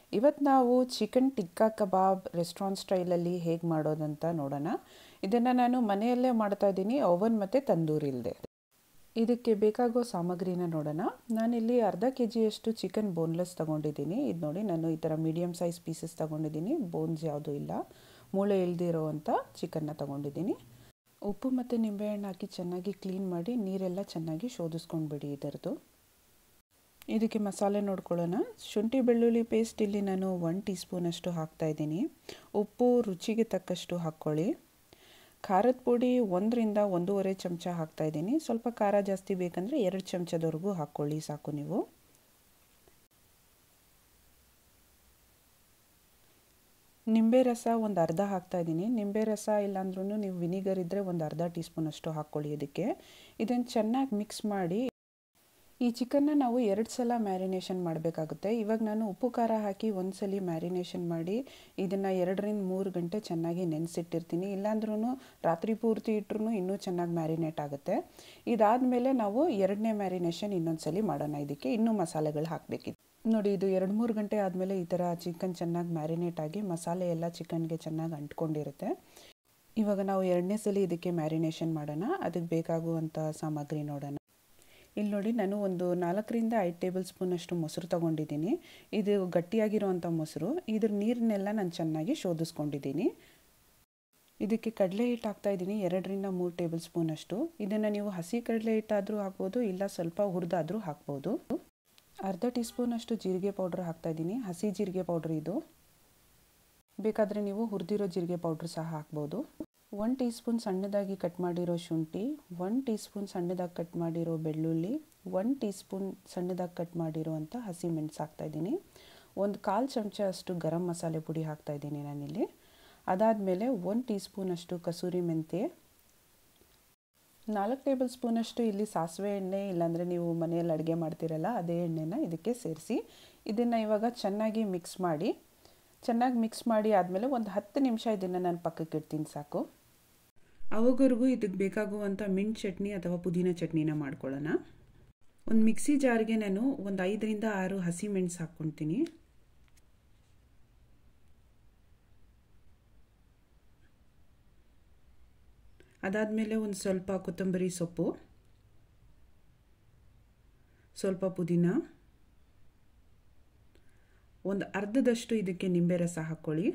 ಇವತ್ತು ನಾವು ಚಿಕನ್ ಟಿಕ್ಕಾ ಕಬಾಬ್ ರೆಸ್ಟೋರೆಂಟ್ ಸ್ಟೈಲಲ್ಲಿ ಹೇಗೆ ಮಾಡೋದಂತ ನೋಡೋಣ ಇದನ್ನು ನಾನು ಮನೆಯಲ್ಲೇ ಮಾಡ್ತಾ ಇದ್ದೀನಿ ಓವನ್ ಮತ್ತು ತಂದೂರಿ ಇಲ್ಲದೆ ಇದಕ್ಕೆ ಬೇಕಾಗೋ ಸಾಮಗ್ರಿನ ನೋಡೋಣ ನಾನಿಲ್ಲಿ ಅರ್ಧ ಕೆ ಜಿಯಷ್ಟು ಚಿಕನ್ ಬೋನ್ಲೆಸ್ ತೊಗೊಂಡಿದ್ದೀನಿ ಇದು ನೋಡಿ ನಾನು ಈ ಥರ ಮೀಡಿಯಮ್ ಸೈಜ್ ಪೀಸಸ್ ತೊಗೊಂಡಿದ್ದೀನಿ ಬೋನ್ಸ್ ಯಾವುದೂ ಇಲ್ಲ ಮೂಳೆ ಇಲ್ದಿರೋವಂಥ ಚಿಕನ್ನ ತೊಗೊಂಡಿದ್ದೀನಿ ಉಪ್ಪು ಮತ್ತು ನಿಂಬೆಹಣ್ಣು ಹಾಕಿ ಚೆನ್ನಾಗಿ ಕ್ಲೀನ್ ಮಾಡಿ ನೀರೆಲ್ಲ ಚೆನ್ನಾಗಿ ಶೋಧಿಸ್ಕೊಂಡ್ಬಿಡಿ ಇದರದ್ದು ಇದಕ್ಕೆ ಮಸಾಲೆ ನೋಡ್ಕೊಳ್ಳೋಣ ಶುಂಠಿ ಬೆಳ್ಳುಳ್ಳಿ ಪೇಸ್ಟ್ ಇಲ್ಲಿ ನಾನು ಒನ್ ಟೀ ಸ್ಪೂನಷ್ಟು ಹಾಕ್ತಾಯಿದ್ದೀನಿ ಉಪ್ಪು ರುಚಿಗೆ ತಕ್ಕಷ್ಟು ಹಾಕ್ಕೊಳ್ಳಿ ಖಾರದ ಪುಡಿ ಒಂದರಿಂದ ಒಂದೂವರೆ ಚಮಚ ಹಾಕ್ತಾಯಿದ್ದೀನಿ ಸ್ವಲ್ಪ ಖಾರ ಜಾಸ್ತಿ ಬೇಕಂದರೆ ಎರಡು ಚಮಚದವರೆಗೂ ಹಾಕ್ಕೊಳ್ಳಿ ಸಾಕು ನೀವು ನಿಂಬೆ ರಸ ಒಂದು ಅರ್ಧ ಹಾಕ್ತಾಯಿದ್ದೀನಿ ನಿಂಬೆ ರಸ ಇಲ್ಲಾಂದ್ರೂ ನೀವು ವಿನಿಗರ್ ಇದ್ದರೆ ಒಂದು ಅರ್ಧ ಟೀ ಸ್ಪೂನಷ್ಟು ಹಾಕ್ಕೊಳ್ಳಿ ಇದಕ್ಕೆ ಇದನ್ನು ಚೆನ್ನಾಗಿ ಮಿಕ್ಸ್ ಮಾಡಿ ಈ ಚಿಕನ್ನ ನಾವು ಎರಡು ಸಲ ಮ್ಯಾರಿನೇಷನ್ ಮಾಡಬೇಕಾಗುತ್ತೆ ಇವಾಗ ನಾನು ಉಪ್ಪು ಖಾರ ಹಾಕಿ ಒಂದು ಸಲ ಮ್ಯಾರಿನೇಷನ್ ಮಾಡಿ ಇದನ್ನು ಎರಡರಿಂದ ಮೂರು ಗಂಟೆ ಚೆನ್ನಾಗಿ ನೆನೆಸಿಟ್ಟಿರ್ತೀನಿ ಇಲ್ಲಾಂದ್ರೂ ರಾತ್ರಿ ಪೂರ್ತಿ ಇಟ್ಟರು ಇನ್ನೂ ಚೆನ್ನಾಗಿ ಮ್ಯಾರಿನೇಟ್ ಆಗುತ್ತೆ ಇದಾದಮೇಲೆ ನಾವು ಎರಡನೇ ಮ್ಯಾರಿನೇಷನ್ ಇನ್ನೊಂದು ಸಲ ಮಾಡೋಣ ಇದಕ್ಕೆ ಇನ್ನೂ ಮಸಾಲೆಗಳು ಹಾಕಬೇಕಿತ್ತು ನೋಡಿ ಇದು ಎರಡು ಮೂರು ಗಂಟೆ ಆದಮೇಲೆ ಈ ಥರ ಚಿಕನ್ ಚೆನ್ನಾಗಿ ಮ್ಯಾರಿನೇಟ್ ಆಗಿ ಮಸಾಲೆ ಎಲ್ಲ ಚಿಕನ್ಗೆ ಚೆನ್ನಾಗಿ ಅಂಟ್ಕೊಂಡಿರುತ್ತೆ ಇವಾಗ ನಾವು ಎರಡನೇ ಸಲ ಇದಕ್ಕೆ ಮ್ಯಾರಿನೇಷನ್ ಮಾಡೋಣ ಅದಕ್ಕೆ ಬೇಕಾಗುವಂಥ ಸಾಮಗ್ರಿ ನೋಡೋಣ ಇಲ್ಲಿ ನೋಡಿ ನಾನು ಒಂದು ನಾಲ್ಕರಿಂದ ಐದು ಟೇಬಲ್ ಸ್ಪೂನಷ್ಟು ಮೊಸರು ತೊಗೊಂಡಿದ್ದೀನಿ ಇದು ಗಟ್ಟಿಯಾಗಿರೋವಂಥ ಮೊಸರು ಇದ್ರ ನೀರನ್ನೆಲ್ಲ ನಾನು ಚೆನ್ನಾಗಿ ಶೋಧಿಸ್ಕೊಂಡಿದ್ದೀನಿ ಇದಕ್ಕೆ ಕಡಲೆ ಹಿಟ್ಟು ಹಾಕ್ತಾಯಿದ್ದೀನಿ ಎರಡರಿಂದ ಮೂರು ಟೇಬಲ್ ಸ್ಪೂನಷ್ಟು ಇದನ್ನು ನೀವು ಹಸಿ ಕಡಲೆ ಹಿಟ್ಟಾದರೂ ಹಾಕ್ಬೋದು ಇಲ್ಲ ಸ್ವಲ್ಪ ಹುರಿದಾದರೂ ಹಾಕ್ಬೋದು ಅರ್ಧ ಟೀ ಸ್ಪೂನಷ್ಟು ಜೀರಿಗೆ ಪೌಡ್ರ್ ಹಾಕ್ತಾಯಿದ್ದೀನಿ ಹಸಿ ಜೀರಿಗೆ ಪೌಡ್ರ್ ಇದು ಬೇಕಾದರೆ ನೀವು ಹುರಿದಿರೋ ಜೀರಿಗೆ ಪೌಡ್ರ್ ಸಹ ಹಾಕ್ಬೋದು ಒನ್ ಟೀ ಸ್ಪೂನ್ ಸಣ್ಣದಾಗಿ ಕಟ್ ಮಾಡಿರೋ ಶುಂಠಿ ಒನ್ ಟೀ ಸ್ಪೂನ್ ಸಣ್ಣದಾಗಿ ಕಟ್ ಮಾಡಿರೋ ಬೆಳ್ಳುಳ್ಳಿ ಒನ್ ಟೀ ಸ್ಪೂನ್ ಸಣ್ಣದಾಗಿ ಕಟ್ ಮಾಡಿರೋವಂಥ ಹಸಿ ಮೆಣಸು ಹಾಕ್ತಾಯಿದ್ದೀನಿ ಒಂದು ಕಾಲು ಚಮಚ ಅಷ್ಟು ಗರಂ ಮಸಾಲೆ ಪುಡಿ ಹಾಕ್ತಾಯಿದ್ದೀನಿ ನಾನಿಲ್ಲಿ ಅದಾದಮೇಲೆ ಒನ್ ಟೀ ಸ್ಪೂನಷ್ಟು ಕಸೂರಿ ಮೆಂತ್ಯ ನಾಲ್ಕು ಟೇಬಲ್ ಸ್ಪೂನಷ್ಟು ಇಲ್ಲಿ ಸಾಸಿವೆ ಎಣ್ಣೆ ಇಲ್ಲಾಂದರೆ ನೀವು ಮನೆಯಲ್ಲಿ ಅಡುಗೆ ಮಾಡ್ತಿರಲ್ಲ ಅದೇ ಎಣ್ಣೆನ ಇದಕ್ಕೆ ಸೇರಿಸಿ ಇದನ್ನು ಇವಾಗ ಚೆನ್ನಾಗಿ ಮಿಕ್ಸ್ ಮಾಡಿ ಚೆನ್ನಾಗಿ ಮಿಕ್ಸ್ ಮಾಡಿ ಆದಮೇಲೆ ಒಂದು ಹತ್ತು ನಿಮಿಷ ಇದನ್ನು ನಾನು ಪಕ್ಕಕ್ಕೆ ಇಡ್ತೀನಿ ಸಾಕು ಅವಾಗವರೆಗೂ ಇದಕ್ಕೆ ಬೇಕಾಗುವಂಥ ಮಿಂಟ್ ಚಟ್ನಿ ಅಥವಾ ಪುದೀನ ಚಟ್ನಿನ ಮಾಡ್ಕೊಳ್ಳೋಣ ಒಂದು ಮಿಕ್ಸಿ ಜಾರ್ಗೆ ನಾನು ಒಂದು ಐದರಿಂದ ಆರು ಹಸಿ ಮೆಣಸು ಹಾಕ್ಕೊಳ್ತೀನಿ ಅದಾದಮೇಲೆ ಒಂದು ಸ್ವಲ್ಪ ಕೊತ್ತಂಬರಿ ಸೊಪ್ಪು ಸ್ವಲ್ಪ ಪುದೀನ ಒಂದು ಅರ್ಧದಷ್ಟು ಇದಕ್ಕೆ ನಿಂಬೆ ರಸ ಹಾಕ್ಕೊಳ್ಳಿ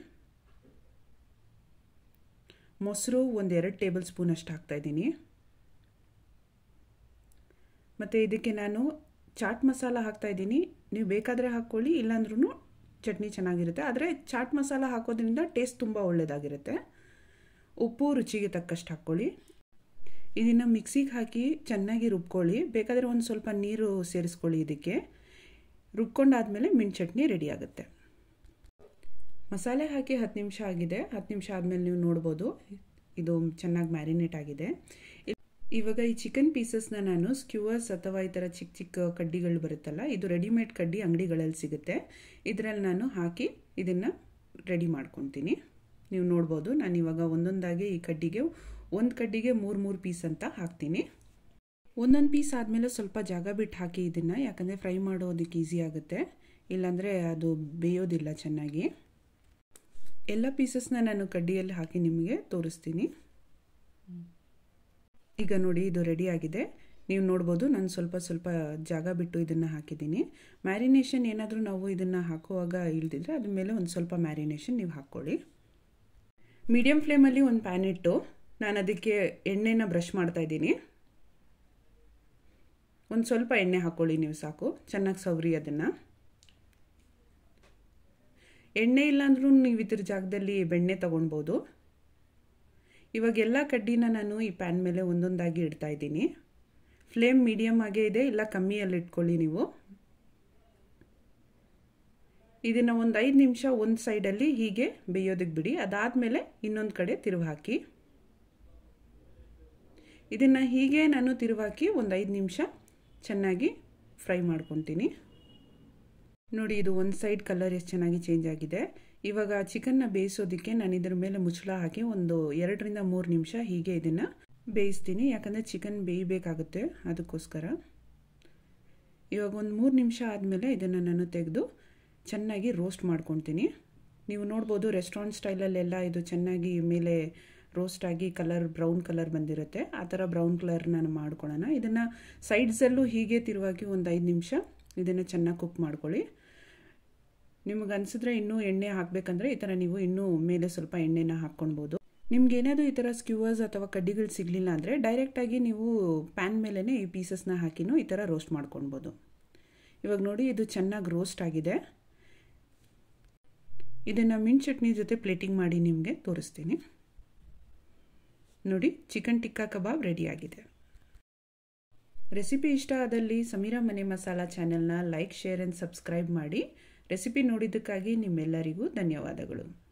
ಮೊಸರು ಒಂದು ಎರಡು ಟೇಬಲ್ ಸ್ಪೂನಷ್ಟು ಹಾಕ್ತಾಯಿದ್ದೀನಿ ಮತ್ತು ಇದಕ್ಕೆ ನಾನು ಚಾಟ್ ಮಸಾಲ ಹಾಕ್ತಾಯಿದ್ದೀನಿ ನೀವು ಬೇಕಾದರೆ ಹಾಕ್ಕೊಳ್ಳಿ ಇಲ್ಲಾಂದ್ರೂ ಚಟ್ನಿ ಚೆನ್ನಾಗಿರುತ್ತೆ ಆದರೆ ಚಾಟ್ ಮಸಾಲ ಹಾಕೋದ್ರಿಂದ ಟೇಸ್ಟ್ ತುಂಬ ಒಳ್ಳೆಯದಾಗಿರುತ್ತೆ ಉಪ್ಪು ರುಚಿಗೆ ತಕ್ಕಷ್ಟು ಹಾಕ್ಕೊಳ್ಳಿ ಇದನ್ನು ಮಿಕ್ಸಿಗೆ ಹಾಕಿ ಚೆನ್ನಾಗಿ ರುಬ್ಕೊಳ್ಳಿ ಬೇಕಾದರೆ ಒಂದು ಸ್ವಲ್ಪ ನೀರು ಸೇರಿಸ್ಕೊಳ್ಳಿ ಇದಕ್ಕೆ ರುಬ್ಕೊಂಡಾದಮೇಲೆ ಮಿಂಟ್ ಚಟ್ನಿ ರೆಡಿ ಆಗುತ್ತೆ ಮಸಾಲೆ ಹಾಕಿ ಹತ್ತು ನಿಮಿಷ ಆಗಿದೆ ಹತ್ತು ನಿಮಿಷ ಆದಮೇಲೆ ನೀವು ನೋಡ್ಬೋದು ಇದು ಚೆನ್ನಾಗಿ ಮ್ಯಾರಿನೇಟ್ ಆಗಿದೆ ಇವಾಗ ಈ ಚಿಕನ್ ಪೀಸಸ್ನ ನಾನು ಸ್ಕ್ಯೂವರ್ಸ್ ಅಥವಾ ಈ ಥರ ಚಿಕ್ಕ ಚಿಕ್ಕ ಕಡ್ಡಿಗಳು ಬರುತ್ತಲ್ಲ ಇದು ರೆಡಿಮೇಡ್ ಕಡ್ಡಿ ಅಂಗಡಿಗಳಲ್ಲಿ ಸಿಗುತ್ತೆ ಇದರಲ್ಲಿ ನಾನು ಹಾಕಿ ಇದನ್ನು ರೆಡಿ ಮಾಡ್ಕೊತೀನಿ ನೀವು ನೋಡ್ಬೋದು ನಾನು ಇವಾಗ ಒಂದೊಂದಾಗಿ ಈ ಕಡ್ಡಿಗೆ ಒಂದು ಕಡ್ಡಿಗೆ ಮೂರು ಮೂರು ಪೀಸ್ ಅಂತ ಹಾಕ್ತೀನಿ ಒಂದೊಂದು ಪೀಸ್ ಆದಮೇಲೆ ಸ್ವಲ್ಪ ಜಾಗ ಬಿಟ್ಟು ಹಾಕಿ ಇದನ್ನು ಯಾಕಂದರೆ ಫ್ರೈ ಮಾಡೋದಕ್ಕೆ ಈಸಿ ಆಗುತ್ತೆ ಇಲ್ಲಾಂದರೆ ಅದು ಬೇಯೋದಿಲ್ಲ ಚೆನ್ನಾಗಿ ಎಲ್ಲ ಪೀಸಸ್ನ ನಾನು ಕಡ್ಡಿಯಲ್ಲಿ ಹಾಕಿ ನಿಮಗೆ ತೋರಿಸ್ತೀನಿ ಈಗ ನೋಡಿ ಇದು ರೆಡಿ ಆಗಿದೆ ನೀವು ನೋಡ್ಬೋದು ನಾನು ಸ್ವಲ್ಪ ಸ್ವಲ್ಪ ಜಾಗ ಬಿಟ್ಟು ಇದನ್ನು ಹಾಕಿದ್ದೀನಿ ಮ್ಯಾರಿನೇಷನ್ ಏನಾದರೂ ನಾವು ಇದನ್ನು ಹಾಕುವಾಗ ಇಳ್ದಿದ್ರೆ ಅದ್ರ ಮೇಲೆ ಒಂದು ಸ್ವಲ್ಪ ಮ್ಯಾರಿನೇಷನ್ ನೀವು ಹಾಕ್ಕೊಳ್ಳಿ ಮೀಡಿಯಮ್ ಫ್ಲೇಮಲ್ಲಿ ಒಂದು ಪ್ಯಾನ್ ಇಟ್ಟು ನಾನು ಅದಕ್ಕೆ ಎಣ್ಣೆನ ಬ್ರಷ್ ಮಾಡ್ತಾಯಿದ್ದೀನಿ ಒಂದು ಸ್ವಲ್ಪ ಎಣ್ಣೆ ಹಾಕ್ಕೊಳ್ಳಿ ನೀವು ಸಾಕು ಚೆನ್ನಾಗಿ ಸವರಿ ಅದನ್ನು ಎಣ್ಣೆ ಇಲ್ಲಾಂದ್ರೂ ನೀವು ಇದ್ರ ಜಾಗದಲ್ಲಿ ಬೆಣ್ಣೆ ತೊಗೊಳ್ಬೋದು ಇವಾಗ ಎಲ್ಲ ಕಡ್ಡಿನ ನಾನು ಈ ಪ್ಯಾನ್ ಮೇಲೆ ಒಂದೊಂದಾಗಿ ಇಡ್ತಾ ಇದ್ದೀನಿ ಫ್ಲೇಮ್ ಮೀಡಿಯಮ್ ಆಗೇ ಇದೆ ಇಲ್ಲ ಕಮ್ಮಿಯಲ್ಲಿ ಇಟ್ಕೊಳ್ಳಿ ನೀವು ಇದನ್ನು ಒಂದು ಐದು ನಿಮಿಷ ಒಂದು ಸೈಡಲ್ಲಿ ಹೀಗೆ ಬೇಯೋದಕ್ಕೆ ಬಿಡಿ ಅದಾದಮೇಲೆ ಇನ್ನೊಂದು ಕಡೆ ತಿರುವು ಹಾಕಿ ಇದನ್ನು ಹೀಗೆ ನಾನು ತಿರುವಾಕಿ ಒಂದು ಐದು ನಿಮಿಷ ಚೆನ್ನಾಗಿ ಫ್ರೈ ಮಾಡ್ಕೊತೀನಿ ನೋಡಿ ಇದು ಒಂದು ಸೈಡ್ ಕಲರ್ ಎಷ್ಟು ಚೆನ್ನಾಗಿ ಚೇಂಜ್ ಆಗಿದೆ ಇವಾಗ ಚಿಕನ್ನ ಬೇಯಿಸೋದಕ್ಕೆ ನಾನು ಇದ್ರ ಮೇಲೆ ಮುಚ್ಚಳ ಹಾಕಿ ಒಂದು ಎರಡರಿಂದ ಮೂರು ನಿಮಿಷ ಹೀಗೆ ಇದನ್ನು ಬೇಯಿಸ್ತೀನಿ ಯಾಕಂದರೆ ಚಿಕನ್ ಬೇಯಬೇಕಾಗುತ್ತೆ ಅದಕ್ಕೋಸ್ಕರ ಇವಾಗ ಒಂದು ಮೂರು ನಿಮಿಷ ಆದಮೇಲೆ ಇದನ್ನು ನಾನು ತೆಗೆದು ಚೆನ್ನಾಗಿ ರೋಸ್ಟ್ ಮಾಡ್ಕೊತೀನಿ ನೀವು ನೋಡ್ಬೋದು ರೆಸ್ಟೋರೆಂಟ್ ಸ್ಟೈಲಲ್ಲೆಲ್ಲ ಇದು ಚೆನ್ನಾಗಿ ಮೇಲೆ ರೋಸ್ಟ್ ಆಗಿ ಕಲರ್ ಬ್ರೌನ್ ಕಲರ್ ಬಂದಿರುತ್ತೆ ಆ ಥರ ಬ್ರೌನ್ ಕಲರ್ನ ಮಾಡ್ಕೊಳ್ಳೋಣ ಇದನ್ನು ಸೈಡ್ಸಲ್ಲೂ ಹೀಗೆ ತಿರುವಾಗಿ ಒಂದು ಐದು ನಿಮಿಷ ಇದನ್ನು ಚೆನ್ನಾಗಿ ಕುಕ್ ಮಾಡ್ಕೊಳ್ಳಿ ನಿಮಗೆ ಅನಿಸಿದ್ರೆ ಇನ್ನೂ ಎಣ್ಣೆ ಹಾಕಬೇಕಂದ್ರೆ ಈ ಥರ ನೀವು ಇನ್ನೂ ಮೇಲೆ ಸ್ವಲ್ಪ ಎಣ್ಣೆನ ಹಾಕ್ಕೊಳ್ಬೋದು ನಿಮ್ಗೆ ಏನಾದರೂ ಈ ಥರ ಸ್ಕ್ಯೂವರ್ಸ್ ಅಥವಾ ಕಡ್ಡಿಗಳು ಸಿಗಲಿಲ್ಲ ಅಂದರೆ ಡೈರೆಕ್ಟಾಗಿ ನೀವು ಪ್ಯಾನ್ ಮೇಲೇ ಈ ಪೀಸಸ್ನ ಹಾಕಿನೂ ಈ ಥರ ರೋಸ್ಟ್ ಮಾಡ್ಕೊಳ್ಬೋದು ಇವಾಗ ನೋಡಿ ಇದು ಚೆನ್ನಾಗಿ ರೋಸ್ಟ್ ಆಗಿದೆ ಇದನ್ನು ಮಿಂಟ್ ಚಟ್ನಿ ಜೊತೆ ಪ್ಲೇಟಿಂಗ್ ಮಾಡಿ ನಿಮಗೆ ತೋರಿಸ್ತೀನಿ ನೋಡಿ ಚಿಕನ್ ಟಿಕ್ಕಾ ಕಬಾಬ್ ರೆಡಿಯಾಗಿದೆ ರೆಸಿಪಿ ಇಷ್ಟ ಆದಲ್ಲಿ ಸಮೀರಾ ಮನೆ ಮಸಾಲ ಚಾನೆಲ್ನ ಲೈಕ್ ಶೇರ್ ಆ್ಯಂಡ್ ಸಬ್ಸ್ಕ್ರೈಬ್ ಮಾಡಿ ರೆಸಿಪಿ ನೋಡಿದ್ದಕ್ಕಾಗಿ ನಿಮ್ಮೆಲ್ಲರಿಗೂ ಧನ್ಯವಾದಗಳು